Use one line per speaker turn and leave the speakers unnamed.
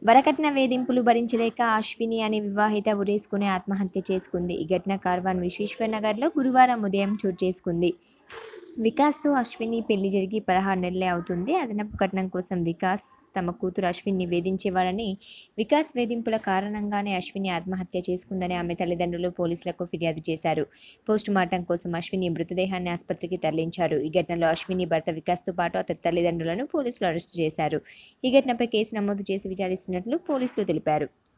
వరకట్న వేధింపులు భరించలేక అశ్విని అనే వివాహిత ఉరేసుకుని ఆత్మహత్య చేసుకుంది ఈ ఘటన కార్వాన్ విశ్వేశ్వరనగర్లో గురువారం ఉదయం చోటు చేసుకుంది వికాస్తో అశ్విని పెళ్లి జరిగి పదహారు నెలలే అవుతుంది అదనపు కట్నం కోసం వికాస్ తమ కూతురు అశ్విన్ని వేధించేవాడని వికాస్ వేధింపుల కారణంగానే అశ్విని ఆత్మహత్య చేసుకుందని ఆమె తల్లిదండ్రులు పోలీసులకు ఫిర్యాదు చేశారు పోస్ట్ మార్టం కోసం అశ్విని మృతదేహాన్ని ఆసుపత్రికి తరలించారు ఈ ఘటనలో అశ్విని భర్త వికాస్తో పాటు అతని తల్లిదండ్రులను పోలీసులు అరెస్టు చేశారు ఈ ఘటనపై కేసు నమోదు చేసి విచారిస్తున్నట్లు పోలీసులు తెలిపారు